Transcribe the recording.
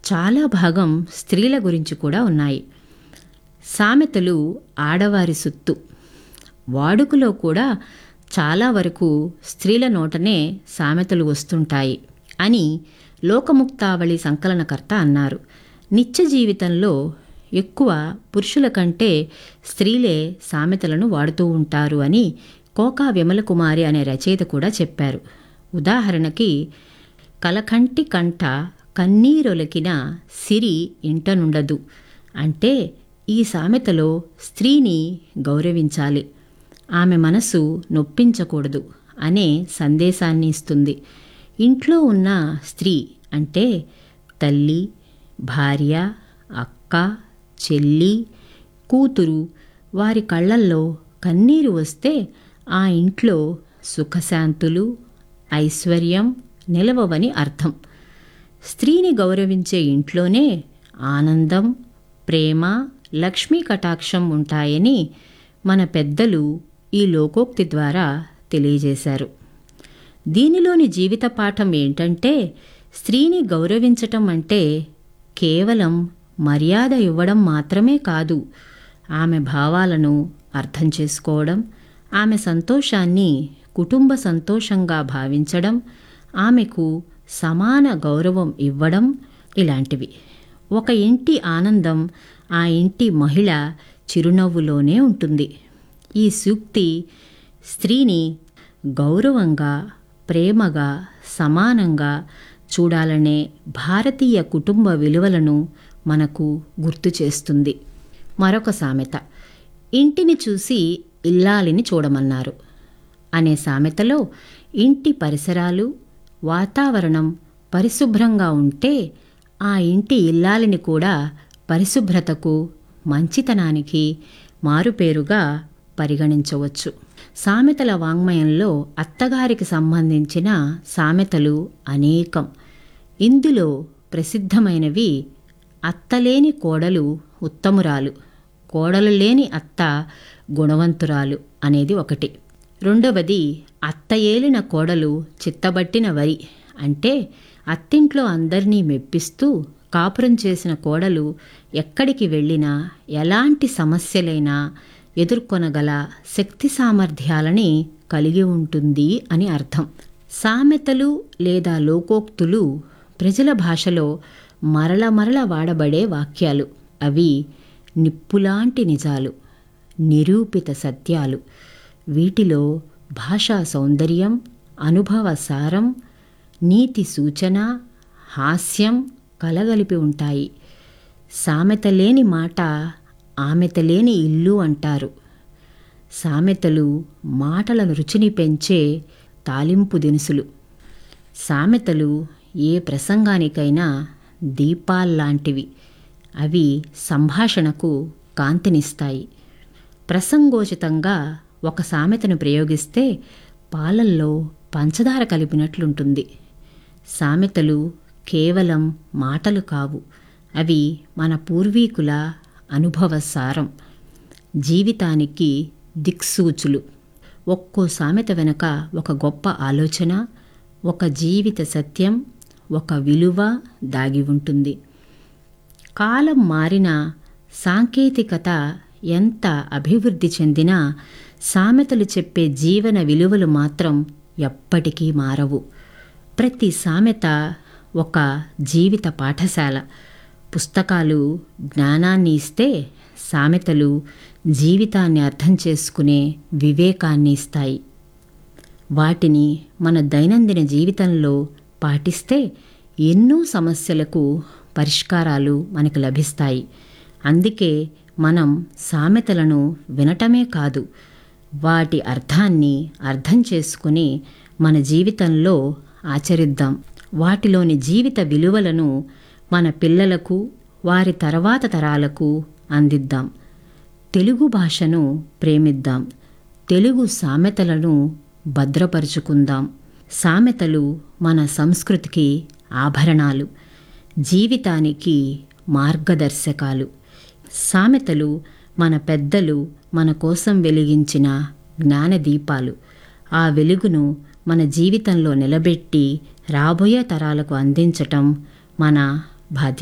చాలా భాగం స్త్రీల గురించి కూడా ఉన్నాయి సామెతలు ఆడవారి సొత్తు వాడుకలో కూడా చాలా వరకు స్త్రీల నోటనే సామెతలు వస్తుంటాయి అని లోకముక్తావళి సంకలనకర్త అన్నారు నిత్య జీవితంలో ఎక్కువ పురుషుల కంటే స్త్రీలే సామెతలను వాడుతూ ఉంటారు అని కోకా విమలకుమారి అనే రచయిత కూడా చెప్పారు ఉదాహరణకి కలకంటి కంట కన్నీరొలకిన సిరి ఇంటనుండదు అంటే ఈ సామెతలో స్త్రీని గౌరవించాలి ఆమె మనసు నొప్పించకూడదు అనే సందేశాన్ని ఇస్తుంది ఇంట్లో ఉన్న స్త్రీ అంటే తల్లి భార్య అక్క చెల్లి కూతురు వారి కళ్ళల్లో కన్నీరు వస్తే ఆ ఇంట్లో సుఖశాంతులు ఐశ్వర్యం నిలవవని అర్థం స్త్రీని గౌరవించే ఇంట్లోనే ఆనందం ప్రేమ లక్ష్మీ కటాక్షం ఉంటాయని మన పెద్దలు ఈ లోకోక్తి ద్వారా తెలియజేశారు దీనిలోని జీవిత పాఠం ఏంటంటే స్త్రీని గౌరవించటం అంటే కేవలం మర్యాద ఇవ్వడం మాత్రమే కాదు ఆమె భావాలను అర్థం చేసుకోవడం ఆమె సంతోషాన్ని కుటుంబ సంతోషంగా భావించడం ఆమెకు సమాన గౌరవం ఇవ్వడం ఇలాంటివి ఒక ఇంటి ఆనందం ఆ ఇంటి మహిళ చిరునవ్వులోనే ఉంటుంది ఈ సూక్తి స్త్రీని గౌరవంగా ప్రేమగా సమానంగా చూడాలనే భారతీయ కుటుంబ విలువలను మనకు గుర్తు చేస్తుంది మరొక సామెత ఇంటిని చూసి ఇల్లాలిని చూడమన్నారు అనే సామెతలో ఇంటి పరిసరాలు వాతావరణం పరిశుభ్రంగా ఉంటే ఆ ఇంటి ఇల్లాలిని కూడా పరిశుభ్రతకు మంచితనానికి మారుపేరుగా పరిగణించవచ్చు సామెతల వాంగ్మయంలో అత్తగారికి సంబంధించిన సామెతలు అనేకం ఇందులో ప్రసిద్ధమైనవి అత్తలేని కోడలు ఉత్తమురాలు కోడలు లేని అత్త గుణవంతురాలు అనేది ఒకటి రెండవది అత్త ఏలిన కోడలు చిత్తబట్టిన వరి అంటే అత్తింట్లో అందరినీ మెప్పిస్తూ కాపురం చేసిన కోడలు ఎక్కడికి వెళ్ళినా ఎలాంటి సమస్యలైనా ఎదుర్కొనగల శక్తి సామర్థ్యాలని కలిగి ఉంటుంది అని అర్థం సామెతలు లేదా లోకోక్తులు ప్రజల భాషలో మరల మరల వాడబడే వాక్యాలు అవి నిప్పులాంటి నిజాలు నిరూపిత సత్యాలు వీటిలో భాషా సౌందర్యం అనుభవ సారం నీతి సూచన హాస్యం కలగలిపి ఉంటాయి సామెత లేని మాట ఆమెత లేని ఇల్లు అంటారు సామెతలు మాటల రుచిని పెంచే తాలింపు దినుసులు సామెతలు ఏ ప్రసంగానికైనా దీపాల్లాంటివి అవి సంభాషణకు కాంతినిస్తాయి ప్రసంగోచితంగా ఒక సామెతను ప్రయోగిస్తే పాలల్లో పంచదార కలిపినట్లుంటుంది సామెతలు కేవలం మాటలు కావు అవి మన పూర్వీకుల అనుభవ సారం జీవితానికి దిక్సూచులు ఒక్కో సామెత వెనుక ఒక గొప్ప ఆలోచన ఒక జీవిత సత్యం ఒక విలువ దాగి ఉంటుంది కాలం మారిన సాంకేతికత ఎంత అభివృద్ధి చెందినా సామెతలు చెప్పే జీవన విలువలు మాత్రం ఎప్పటికీ మారవు ప్రతి సామెత ఒక జీవిత పాఠశాల పుస్తకాలు జ్ఞానాన్ని ఇస్తే సామెతలు జీవితాన్ని అర్థం చేసుకునే వివేకాన్ని ఇస్తాయి వాటిని మన దైనందిన జీవితంలో పాటిస్తే ఎన్నో సమస్యలకు పరిష్కారాలు మనకు లభిస్తాయి అందుకే మనం సామెతలను వినటమే కాదు వాటి అర్థాన్ని అర్థం చేసుకుని మన జీవితంలో ఆచరిద్దాం వాటిలోని జీవిత విలువలను మన పిల్లలకు వారి తర్వాత తరాలకు అందిద్దాం తెలుగు భాషను ప్రేమిద్దాం తెలుగు సామెతలను భద్రపరుచుకుందాం సామెతలు మన సంస్కృతికి ఆభరణాలు జీవితానికి మార్గదర్శకాలు సామెతలు మన పెద్దలు మన కోసం వెలిగించిన జ్ఞానదీపాలు ఆ వెలుగును మన జీవితంలో నిలబెట్టి రాబోయే తరాలకు అందించటం మన బాధ్యత